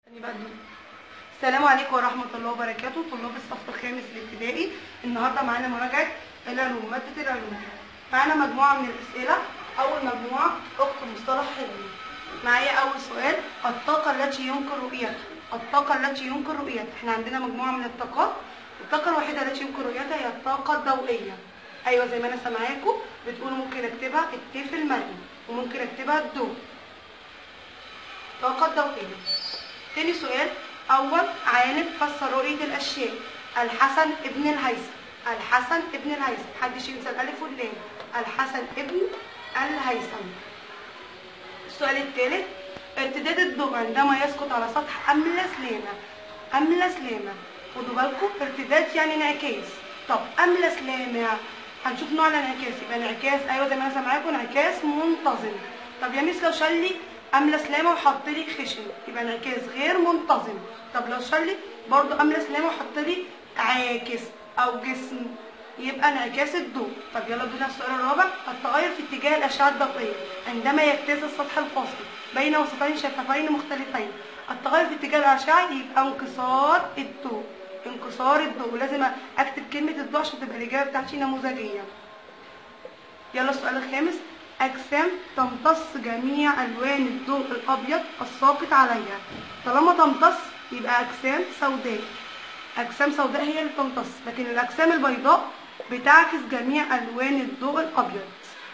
السلام عليكم ورحمة الله وبركاته طلاب الصف الخامس الابتدائي النهارده معانا مراجعة العلوم مادة العلوم معانا مجموعة من الأسئلة أول مجموعة أخت مصطلح علمي معايا أول سؤال الطاقة التي يمكن رؤيتها الطاقة التي يمكن رؤيتها احنا عندنا مجموعة من الطاقات الطاقة الوحيدة التي يمكن رؤيتها هي الطاقة الضوئية أيوة زي ما أنا سامعاكم بتقولوا ممكن أكتبها التيف المرئي وممكن أكتبها الضوء الطاقة الضوئية تاني سؤال أول عالم فسر رؤية الأشياء الحسن ابن الهيثم الحسن ابن الهيثم محدش ينسى الألف واللام الحسن ابن الهيثم السؤال الثالث ارتداد الضوء عندما يسقط على سطح أملس لامع أملس لامع خدوا بالكم ارتداد يعني انعكاس طب أملس لامع هنشوف نوع الانعكاس يبقى انعكاس ايوه زي ما انا سامعاكم انعكاس منتظم طب يا ميس لو شال لي املس لامع وحط لي خشن يبقى انعكاس غير منتظم طب لو شال لي برضه املس لامع وحط لي عاكس او جسم يبقى انعكاس الضوء طب يلا بينا السؤال الرابع التغير في اتجاه الاشعه الضوئيه عندما يجتاز السطح الفاصل بين وسطين شفافين مختلفين التغير في اتجاه الاشعه يبقى انكسار الضوء انكسار الضوء ولازم اكتب كلمه الضوء عشان تبقى الاجابه بتاعتي نموذجيه يلا السؤال الخامس أجسام تمتص جميع ألوان الضوء الأبيض الساقط عليها طالما تمتص يبقى أجسام سوداء أجسام سوداء هي اللي تمتص لكن الأجسام البيضاء بتعكس جميع ألوان الضوء الأبيض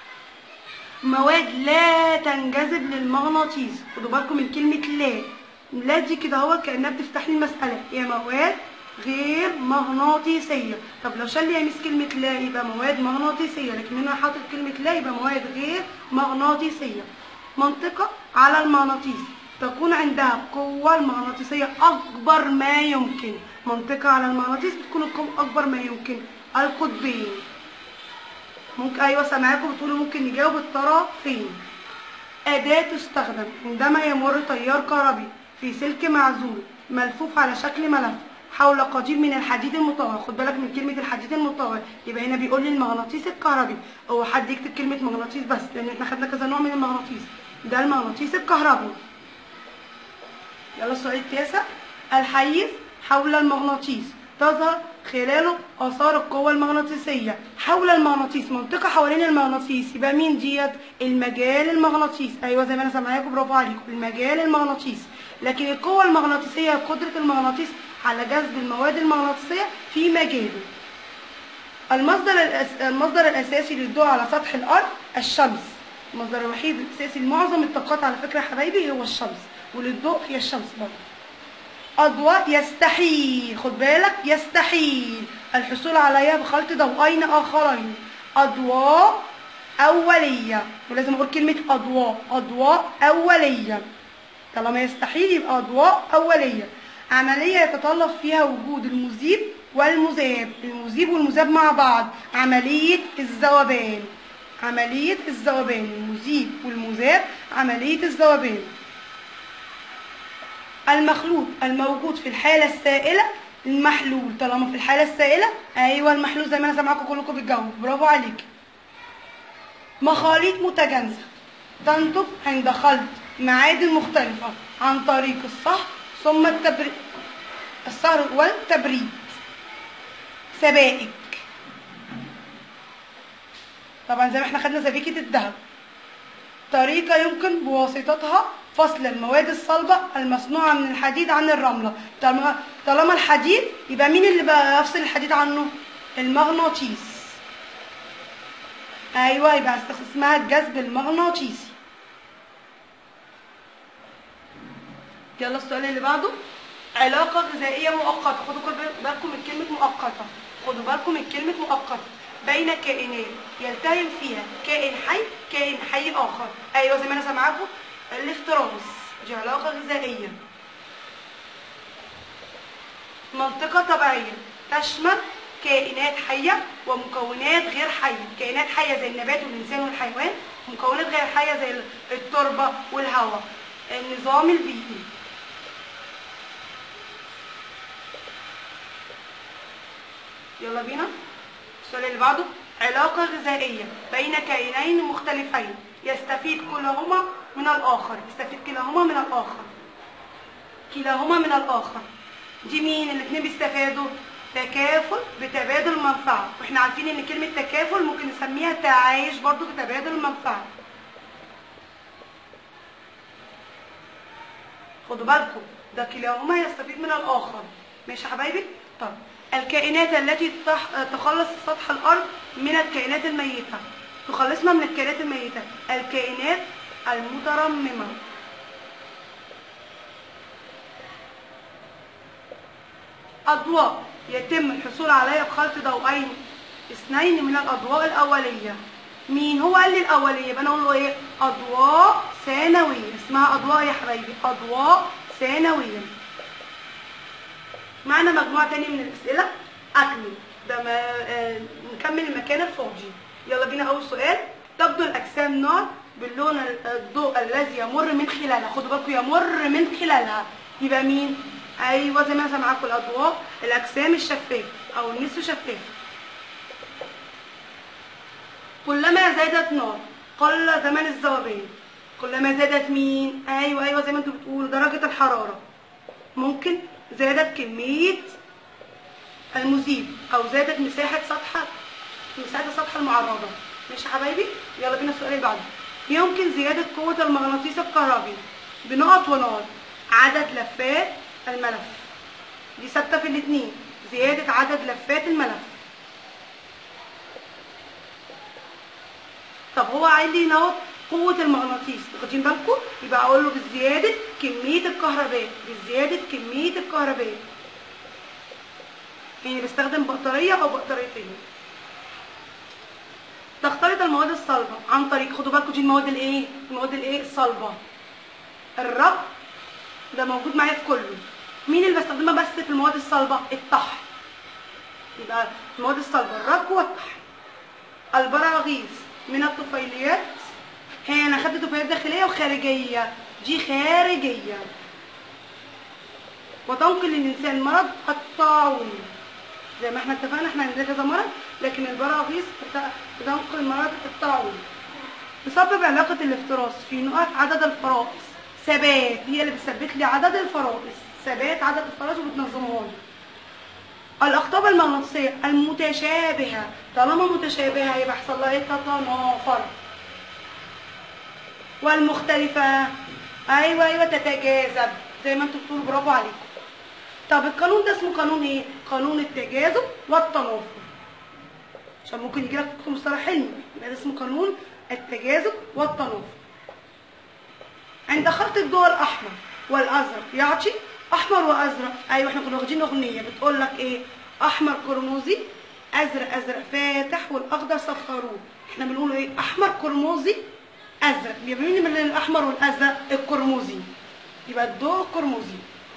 مواد لا تنجذب للمغناطيس خدوا بالكم من كلمة لا لا دي كده هو كأنها بتفتح لي المسألة هي مواد غير مغناطيسية طب لو شال لي يا ميس كلمة لا يبقى مواد مغناطيسية لكن هنا حاطط كلمة لا يبقى مواد غير مغناطيسية منطقة على المغناطيس تكون عندها القوة المغناطيسية أكبر ما يمكن منطقة على المغناطيس بتكون القوة أكبر ما يمكن القطبين ممكن أيوة سامعاكم بتقولوا ممكن نجاوب الطرفين أداة تستخدم عندما يمر تيار كهربي في سلك معزول ملفوف على شكل ملف حول قضيب من الحديد المطور خد بالك من كلمة الحديد المطور يبقى هنا بيقول لي المغناطيس الكهربي هو حد يكتب كلمة مغناطيس بس لأن احنا خدنا كذا نوع من المغناطيس ده المغناطيس الكهربي يلا السؤال التاسع الحيز حول المغناطيس تظهر خلاله آثار القوة المغناطيسية حول المغناطيس منطقة حوالين المغناطيس يبقى مين ديت المجال المغناطيسي أيوة زي ما أنا سامعاكم برافو عليكم المجال المغناطيسي لكن القوة المغناطيسية قدرة المغناطيس على جذب المواد المغناطيسية في مجاله المصدر الأس... المصدر الأساسي للضوء على سطح الأرض الشمس المصدر الوحيد الأساسي لمعظم الطاقات على فكرة يا حبايبي هو الشمس وللضوء هي الشمس برضه أضواء يستحيل خد بالك يستحيل الحصول عليها بخلط ضوئين آخرين أضواء أولية ولازم أقول كلمة أضواء أضواء أولية طالما يستحيل يبقى أضواء أولية عملية يتطلب فيها وجود المذيب والمذاب المذيب والمذاب مع بعض عملية الذوبان عملية الذوبان المذيب والمذاب عملية الذوبان المخلوط الموجود في الحالة السائلة المحلول طالما في الحالة السائلة أيوة المحلول زي ما أنا سامعاكم كلكم بتجاوبوا برافو عليك مخاليط متجانسة تنتج عند خلط معادن مختلفة عن طريق الصهر ثم التبريد الصهر والتبريد سبائك طبعا زي ما احنا خدنا سبيكة الذهب طريقة يمكن بواسطتها فصل المواد الصلبة المصنوعة من الحديد عن الرملة طالما طالما الحديد يبقى مين اللي بقى يفصل الحديد عنه المغناطيس ايوه يبقى اسمها الجذب المغناطيسي يلا السؤال اللي بعده علاقة غذائية مؤقتة خدوا بالكم من كلمة مؤقتة خدوا بالكم من كلمة مؤقتة بين كائنات يلتهم فيها كائن حي كائن حي آخر أيوة زي ما أنا سامعاكم الافتراس دي علاقة غذائية منطقة طبيعية تشمل كائنات حية ومكونات غير حية كائنات حية زي النبات والإنسان والحيوان ومكونات غير حية زي التربة والهواء النظام البيئي يلا بينا السؤال اللي بعده علاقة غذائية بين كائنين مختلفين يستفيد كلهما من الآخر يستفيد كلاهما من الآخر كلاهما من الآخر دي مين الاثنين بيستفادوا تكافل بتبادل المنفعة واحنا عارفين ان كلمة تكافل ممكن نسميها تعايش برضو بتبادل المنفعة خدوا بالكم ده كلاهما يستفيد من الآخر ماشي يا حبايبي طب الكائنات التي تح- تخلص سطح الأرض من الكائنات الميتة تخلصنا من الكائنات الميتة الكائنات المترممة أضواء يتم الحصول عليها بخلط ضوئين اثنين من الأضواء الأولية مين هو قال لي الأولية يبقى أنا أقول له إيه أضواء ثانوية اسمها أضواء يا حبايبي أضواء ثانوية معنا مجموعة تانية من الأسئلة أكمل ده ما آه نكمل المكان الفاضي يلا بينا أول سؤال تبدو الأجسام نار باللون ال- الضوء الذي يمر من خلالها خدوا بالكم يمر من خلالها يبقى مين؟ أيوه زي ما أنا سامعاكم الأضواء الأجسام الشفافة أو النصف شفاف كلما زادت نار قل زمن الذوبان كلما زادت مين؟ أيوه أيوه زي ما أنتوا بتقولوا درجة الحرارة ممكن زادت كمية المذيب أو زادت مساحة سطح مساحة السطح المعرضة ماشي يا حبايبي يلا بينا السؤال اللي بعده يمكن زيادة قوة المغناطيس الكهربي بنقط ونقط عدد لفات الملف دي ثابتة في الاتنين زيادة عدد لفات الملف طب هو عايز لي نقط قوة المغناطيس واخدين بالكم يبقى اقول له بزيادة كمية الكهرباء بزيادة كمية الكهرباء يعني بستخدم بطارية او بطاريتين تختلط المواد الصلبة عن طريق خدوا بالكم دي المواد الايه المواد الايه الصلبة الرب ده موجود معايا في كله مين اللي بستخدمها بس في المواد الصلبة الطحن يبقى المواد الصلبة الرب والطحن البراغيث من الطفيليات هي انا خدت طفيليات داخليه وخارجيه دي خارجيه وتنقل للانسان مرض الطاعون زي ما احنا اتفقنا احنا عندنا كذا مرض لكن البراغيث بت- بتنقل مرض الطاعون تسبب علاقة الافتراس في نقط عدد الفرائس ثبات هي اللي بتثبت لي عدد الفرائس ثبات عدد الفرائس وبتنظمهم لي الأقطاب المغناطيسية المتشابهة طالما متشابهة يبقى يحصل لها ايه تتنافر والمختلفة أيوة أيوة تتجاذب زي ما انتوا بتقولوا برافو عليكم طب القانون ده اسمه قانون ايه؟ قانون التجاذب والتنافر عشان ممكن يجي لك في مصطلح علمي يبقى ده اسمه قانون التجاذب والتنافر عند خلط الضوء الأحمر والأزرق يعطي أحمر وأزرق أيوة احنا كنا واخدين أغنية بتقول لك إيه أحمر قرمزي أزرق أزرق فاتح والأخضر صفروه احنا بنقول إيه أحمر قرمزي أزرق يبقى مين من الأحمر والأزرق القرمزي يبقى الضوء القرمزي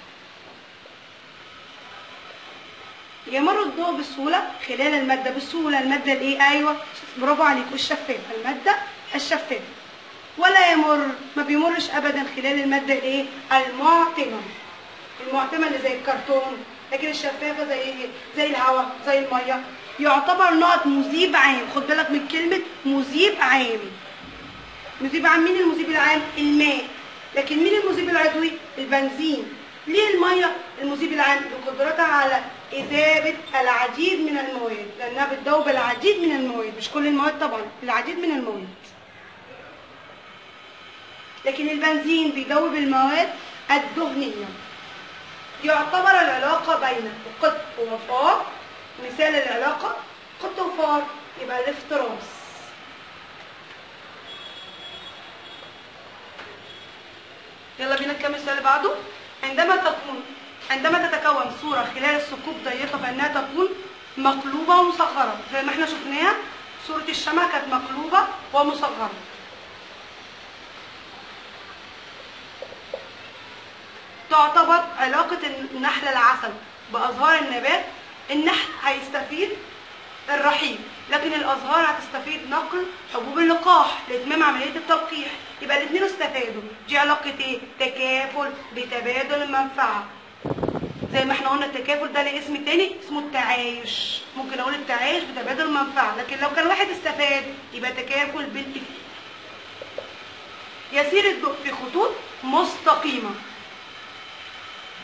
يمر الضوء بسهولة خلال المادة بسهولة المادة الايه ايوه برافو عليكم الشفافة المادة الشفافة ولا يمر ما بيمرش ابدا خلال المادة الايه المعتمة المعتمة اللي زي الكرتون لكن الشفافة زي ايه زي الهواء زي المية يعتبر نقط مذيب عام خد بالك من كلمة مذيب عام مذيب عام مين المذيب العام الماء لكن مين المذيب العضوي البنزين ليه الميه المذيب العام بقدرتها على اذابه العديد من المواد لانها بتذوب العديد من المواد مش كل المواد طبعا العديد من المواد لكن البنزين بيذوب المواد الدهنيه يعتبر العلاقه بين قط وفار مثال العلاقه قط وفار يبقى الافتراس يلا بينا نكمل السؤال اللي بعده عندما تكون عندما تتكون صورة خلال الثقوب ضيقة فإنها تكون مقلوبة ومصغرة زي ما احنا شفناها صورة الشمع كانت مقلوبة ومصغرة تعتبر علاقة النحل العسل بأزهار النبات النحل هيستفيد الرحيم لكن الازهار هتستفيد نقل حبوب اللقاح لاتمام عمليه التلقيح يبقى الاثنين استفادوا دي علاقه ايه تكافل بتبادل المنفعه زي ما احنا قلنا التكافل ده ليه اسم تاني اسمه التعايش ممكن اقول التعايش بتبادل المنفعه لكن لو كان واحد استفاد يبقى تكافل بالإفادة يسير الضوء في خطوط مستقيمه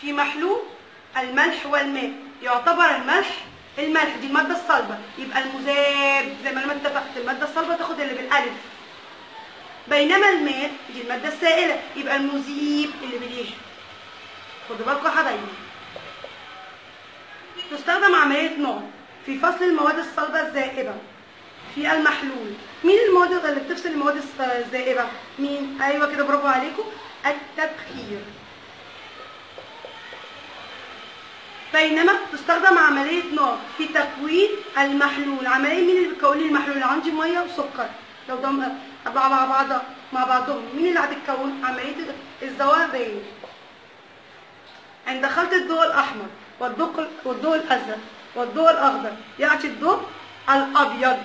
في محلول الملح والماء يعتبر الملح الملح دي المادة الصلبة يبقى المذاب زي ما انا اتفقت المادة الصلبة تاخد اللي بالألف بينما الماء دي المادة السائلة يبقى المذيب اللي باليه خدوا بالكم يا حبايبي تستخدم عملية نوع في فصل المواد الصلبة الذائبة في المحلول مين المواد اللي بتفصل المواد الس- الذائبة مين ايوه كده برافو عليكم التبخير بينما تستخدم عملية نار في تكوين المحلول عملية مين اللي بتكون لي المحلول عندي مية وسكر لو ضم مع مع بعض مع بعضهم مين اللي هتتكون عملية الذوبان عند خلط الضوء الأحمر والضوء والضوء الأزرق والضوء الأخضر يأتي الضوء الأبيض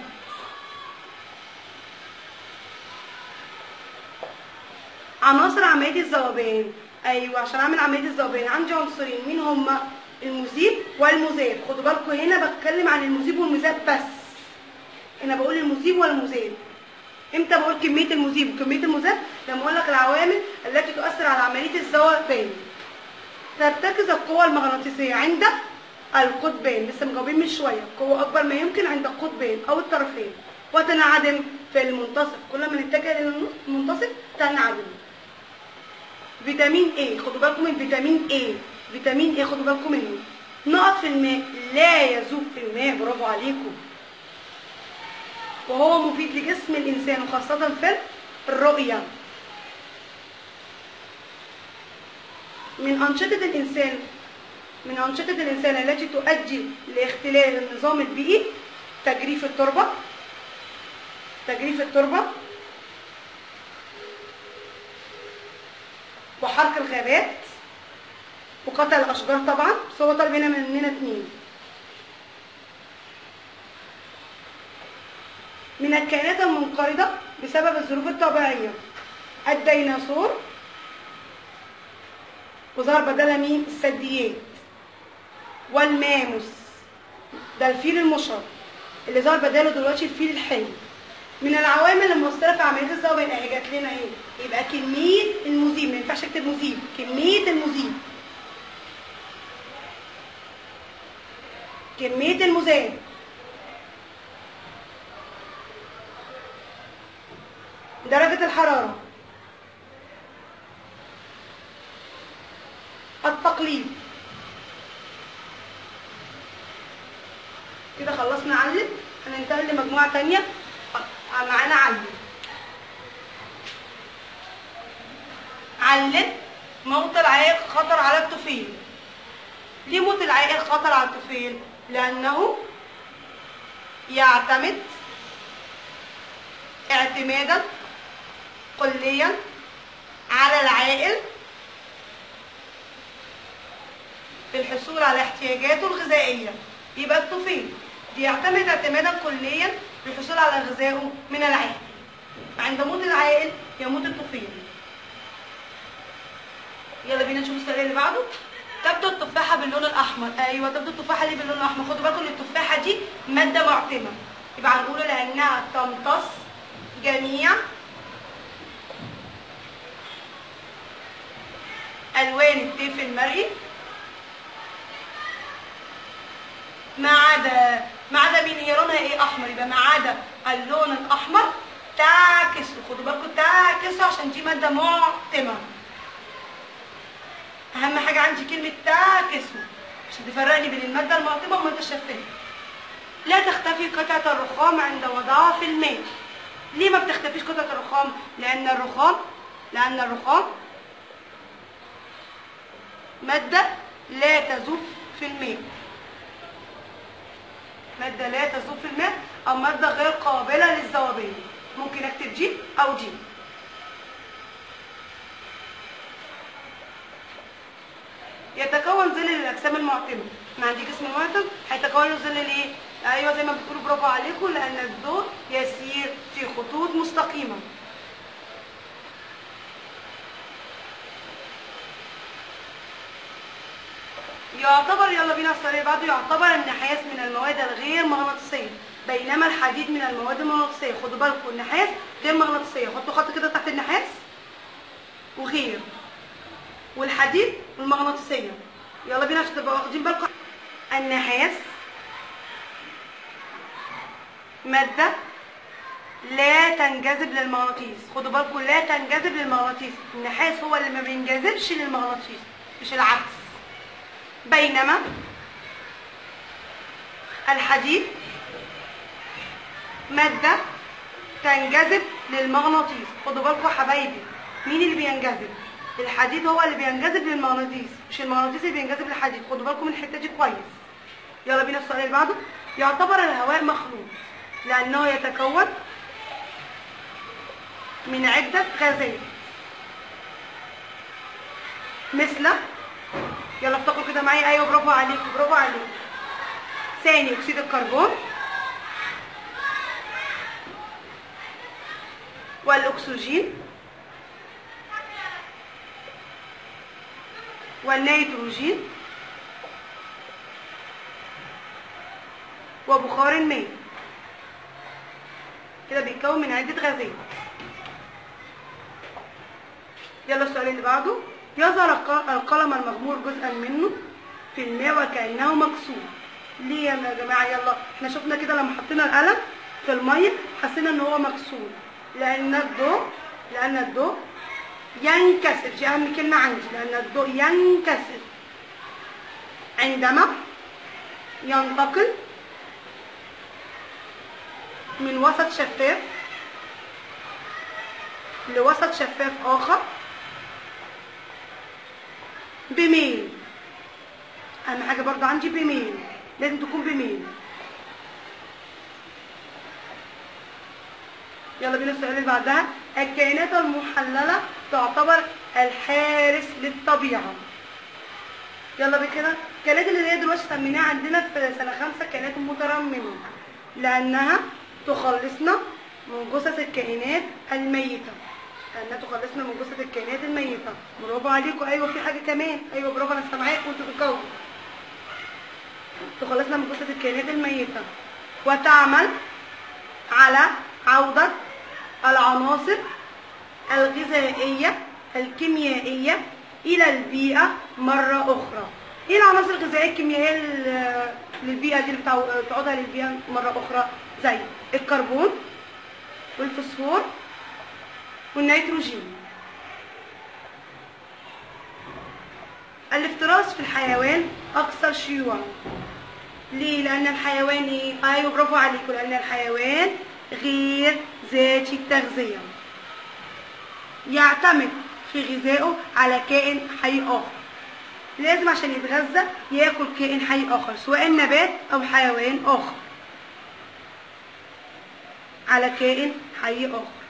عناصر عملية الذوبان أيوة عشان أعمل عملية الذوبان عندي عنصرين مين هما المذيب والمذاب خدوا بالكم هنا بتكلم عن المذيب والمذاب بس هنا بقول المذيب والمذاب امتى بقول كمية المذيب وكمية المذاب لما اقول لك العوامل التي تؤثر على عملية الذوبان ترتكز القوة المغناطيسية عند القطبين لسه مجاوبين من شوية قوة أكبر ما يمكن عند القطبين أو الطرفين وتنعدم في المنتصف كل ما نتجه للمنتصف تنعدم فيتامين A خدوا بالكم من فيتامين A فيتامين A خدوا بالكم منه نقط في الماء لا يذوب في الماء برافو عليكم وهو مفيد لجسم الإنسان وخاصة في الرؤية من أنشطة الإنسان من أنشطة الإنسان التي تؤدي لاختلال النظام البيئي تجريف التربة تجريف التربة وحرق الغابات وقطع الأشجار طبعا بس هو طالب هنا مننا اتنين من الكائنات المنقرضة بسبب الظروف الطبيعية الديناصور وظهر بدلها مين الثدييات والماموس ده الفيل المشرب اللي ظهر بداله دلوقتي الفيل الحي من العوامل المؤثره في عمليه الذوبان اهي جات لنا ايه يبقى كميه المذيب ما ينفعش اكتب مذيب كميه المذيب كميه المذاب درجه الحراره التقليد كده خلصنا علم هننتقل لمجموعة تانية أ- معانا علم علم موت العائق خطر على الطفيل ليه موت العائق خطر على الطفيل؟ لأنه يعتمد اعتمادا كليا على العائل في الحصول على احتياجاته الغذائية يبقى الطفيل بيعتمد اعتمادا كليا في الحصول على غذائه من العائل عند موت العائل يموت الطفيل يلا بينا نشوف السؤال اللي بعده تبدو التفاحة باللون الأحمر أيوة تبدو التفاحة ليه باللون الأحمر خدوا بالكم إن التفاحة دي مادة معتمة يبقى هنقول لأنها تمتص جميع ألوان الطيف المرئي ما عدا ما عدا مين هي لونها ايه احمر يبقى ما عدا اللون الاحمر تعكس خدوا بالكم تعكس عشان دي ماده معتمه اهم حاجه عندي كلمه تعكس عشان تفرقني بين الماده المعتمه والماده الشفافه لا تختفي قطعه الرخام عند وضعها في الماء ليه ما بتختفيش قطعه الرخام لان الرخام لان الرخام ماده لا تذوب في الماء مادة لا تذوب في الماء أو مادة غير قابلة للذوبان ممكن أكتب دي أو دي يتكون ظل للأجسام المعتمة ما عندي جسم معتم هيتكون له ظل ليه؟ أيوه زي ما بتقولوا برافو عليكم لأن الضوء يسير في خطوط مستقيمة يعتبر يلا بينا السؤال اللي بعده يعتبر النحاس من المواد الغير مغناطيسيه بينما الحديد من المواد المغناطيسيه خدوا بالكم النحاس غير مغناطيسيه حطوا خط كده تحت النحاس وغير والحديد المغناطيسيه يلا بينا عشان تبقوا واخدين بالكم النحاس مادة لا تنجذب للمغناطيس خدوا بالكم لا تنجذب للمغناطيس النحاس هو اللي ما بينجذبش للمغناطيس مش العكس بينما الحديد مادة تنجذب للمغناطيس خدوا بالكم يا حبايبي مين اللي بينجذب الحديد هو اللي بينجذب للمغناطيس مش المغناطيس اللي بينجذب للحديد خدوا بالكم من الحته دي كويس يلا بينا السؤال اللي بعده يعتبر الهواء مخلوط لانه يتكون من عده غازات مثل يلا افتكروا كده معايا ايوه برافو عليكم برافو عليكم ثاني اكسيد الكربون والاكسجين والنيتروجين وبخار الماء كده بيتكون من عدة غازات يلا السؤال اللي بعده يظهر الق- القلم المغمور جزءا منه في الماء وكأنه مكسور ليه يا جماعة يلا احنا شفنا كده لما حطينا القلم في المية حسينا ان هو مكسور لان الضوء لان الضوء ينكسر دي اهم كلمة عندي لان الضوء ينكسر عندما ينتقل من وسط شفاف لوسط شفاف آخر بميل أهم حاجة برضو عندي بميل لازم تكون بميل يلا بينا السؤال اللي بعدها الكائنات المحللة تعتبر الحارس للطبيعة يلا بينا كده الكائنات اللي هي دلوقتي سميناها عندنا في سنة خمسة كائنات مترممة لأنها تخلصنا من جثث الكائنات الميتة لأنها تخلصنا من جثث الكائنات الميتة برافو عليكم أيوة في حاجة كمان أيوة برافو أنا سامعاكم وأنتوا بتجاوبوا تخلصنا من جثث الكائنات الميتة وتعمل على عودة العناصر الغذائية الكيميائية إلى البيئة مرة أخرى إيه العناصر الغذائية الكيميائية لل- للبيئة دي اللي بتعو- بتعودها للبيئة مرة أخرى زي الكربون والفوسفور والنيتروجين الافتراس في الحيوان أكثر شيوعا ليه؟ لأن الحيوان إيه؟ أيوه برافو عليكم لأن الحيوان غير ذاتي التغذية يعتمد في غذائه على كائن حي آخر لازم عشان يتغذى ياكل كائن حي آخر سواء نبات أو حيوان آخر على كائن حي آخر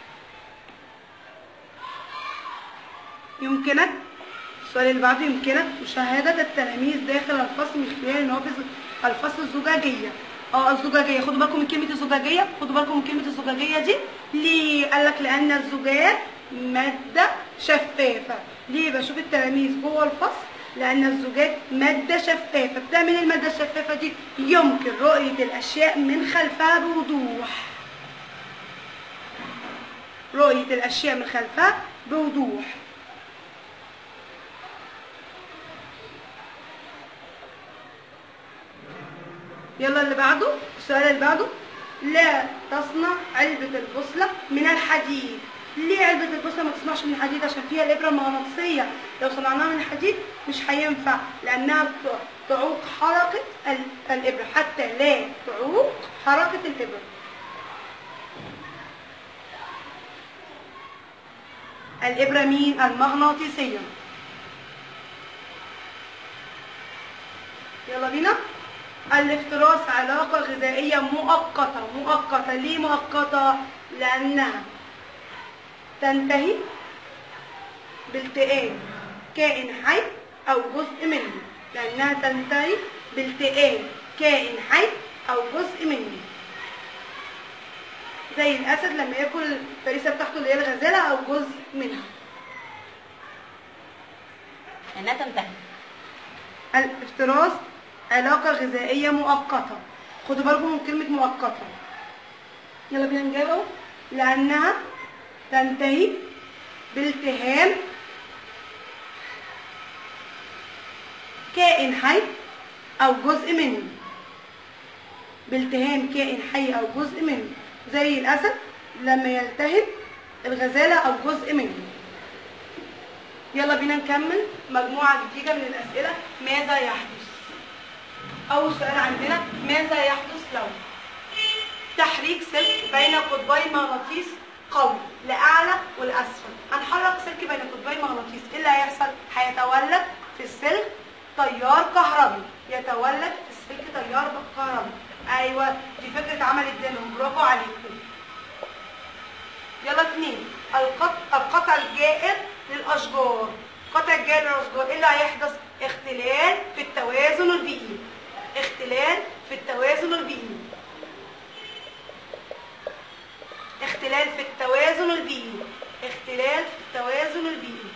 يمكنك السؤال اللي بعده يمكنك مشاهدة التلاميذ داخل الفصل من خلال نوافذ الفصل الزجاجية اه الزجاجية خدوا بالكم من كلمة الزجاجية خدوا بالكم من كلمة الزجاجية دي ليه؟ قال لك لأن الزجاج مادة شفافة ليه بشوف التلاميذ جوه الفصل لأن الزجاج مادة شفافة بتعمل إيه المادة الشفافة دي يمكن رؤية الأشياء من خلفها بوضوح رؤية الأشياء من خلفها بوضوح يلا اللي بعده السؤال اللي بعده لا تصنع علبة البوصلة من الحديد ليه علبة البوصلة ما تصنعش من الحديد عشان فيها الإبرة المغناطيسية لو صنعناها من الحديد مش هينفع لأنها ت- تعوق حركة ال- الإبرة حتى لا تعوق حركة الإبرة الإبرة مين المغناطيسية يلا بينا الافتراس علاقة غذائية مؤقتة مؤقتة ليه مؤقتة؟ لأنها تنتهي بالتئام كائن حي أو جزء منه لأنها تنتهي بالتئام كائن حي أو جزء منه زي الأسد لما ياكل الفريسة بتاعته اللي هي الغزالة أو جزء منها انها تنتهي الافتراس علاقة غذائية مؤقتة خدوا بالكم من كلمة مؤقتة يلا بينا نجاوب لأنها تنتهي بالتهام كائن حي أو جزء منه بالتهام كائن حي أو جزء منه زي الأسد لما يلتهب الغزالة أو جزء منه يلا بينا نكمل مجموعة جديدة من الأسئلة ماذا يحدث أول سؤال عندنا ماذا يحدث لو تحريك سلك بين قطبي مغناطيس قوي لأعلى والأسفل هنحرك سلك بين قطبي مغناطيس إيه اللي هيحصل؟ هيتولد في السلك تيار كهربي يتولد في السلك تيار كهربي أيوه دي فكرة عمل الدينامو برافو عليكم يلا اتنين القطع, القطع الجائر للأشجار قطع الجائر للأشجار ايه اللي هيحدث؟ اختلال في التوازن البيئي اختلال في التوازن البيئي اختلال في التوازن البيئي اختلال في التوازن البيئي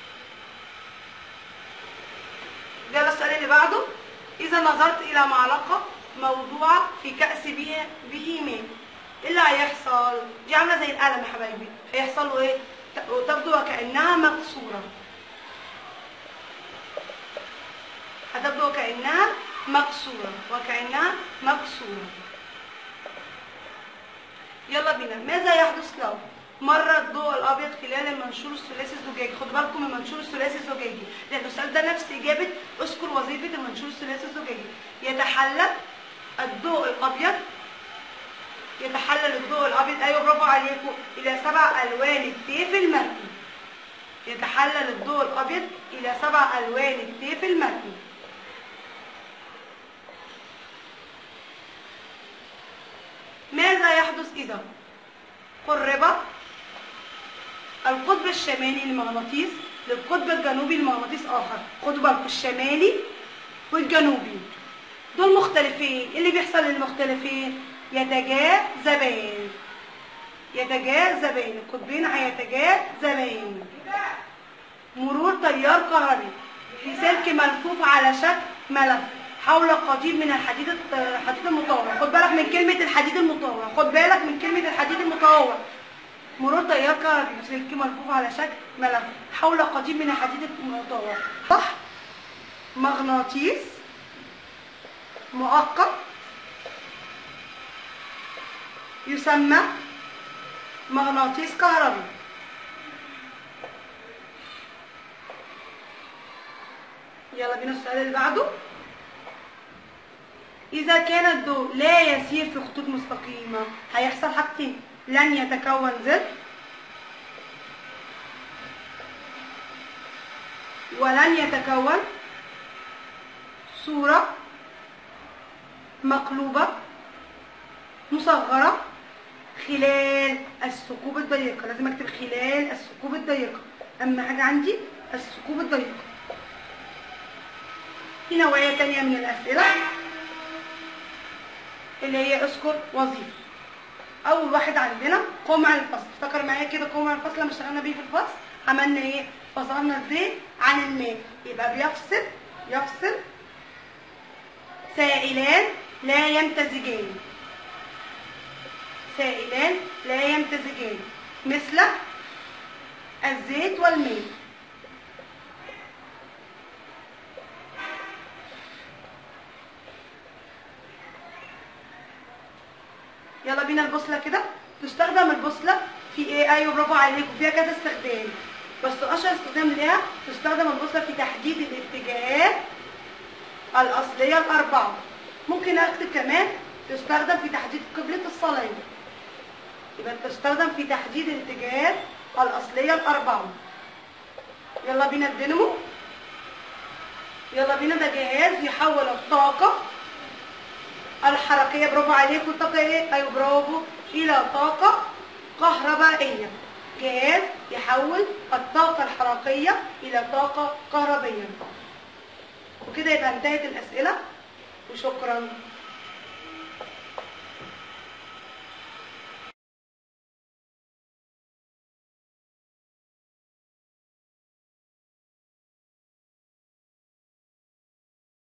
يلا السؤال اللي بعده إذا نظرت إلى معلقة موضوعة في كأس به به ماء ايه اللي هيحصل؟ دي عامله زي القلم يا حبايبي هيحصل له ايه؟ ت- تبدو وكأنها مكسورة هتبدو وكأنها مكسورة وكأنها مكسورة يلا بينا ماذا يحدث لو مر الضوء الابيض خلال المنشور الثلاثي الزجاجي خدوا بالكم من المنشور الثلاثي الزجاجي لان السؤال ده نفس اجابه اذكر وظيفه المنشور الثلاثي الزجاجي يتحلل الضوء الابيض يتحلل الضوء الابيض ايوه برافو عليكم الى سبع الوان التيف المرئي يتحلل الضوء الابيض الى سبع الوان التيف المرئي ماذا يحدث اذا قرب القطب الشمالي للمغناطيس للقطب الجنوبي لمغناطيس اخر خدوا بالكم الشمالي والجنوبي دول مختلفين ايه اللي بيحصل للمختلفين يتجاذبان يتجاذبان القطبين هيتجاذبان مرور تيار كهربي في سلك ملفوف على شكل ملف حول قضيب من الحديد الت- الحديد المطور خد بالك من كلمة الحديد المطور خد بالك من كلمة الحديد المطور مرور تيار كهربي في سلك ملفوف على شكل ملف حول قضيب من الحديد المطور صح مغناطيس مؤقت يسمى مغناطيس كهربي يلا بينا السؤال اللي بعده إذا كان الضوء لا يسير في خطوط مستقيمة هيحصل حاجتين لن يتكون ظل ولن يتكون صورة مقلوبة مصغرة خلال الثقوب الضيقة لازم اكتب خلال الثقوب الضيقة اهم حاجة عندي الثقوب الضيقة في نوعية تانية من الأسئلة اللي هي اذكر وظيفة أول واحد عندنا قمع الفصل افتكر معايا كده قمع الفصل لما اشتغلنا بيه في الفصل عملنا ايه؟ فصلنا الزيت عن الماء يبقى بيفصل يفصل سائلان لا يمتزجان سائلان لا يمتزجان مثل الزيت والماء يلا بينا البوصله كده تستخدم البوصله في ايه ايوه برافو عليكم فيها كذا استخدام بس اشهر استخدام ليها تستخدم البوصله في تحديد الاتجاهات الاصليه الاربعه ممكن اكتب كمان تستخدم في تحديد قبله الصلاه يبقى تستخدم في تحديد الاتجاهات الاصليه الاربعه يلا بينا الدينامو يلا بينا ده جهاز يحول الطاقه الحركيه برافو عليكم الطاقه ايه ايوه برافو الى طاقه كهربائيه جهاز يحول الطاقه الحركيه الى طاقه كهربائيه وكده يبقى انتهت الاسئله وشكرا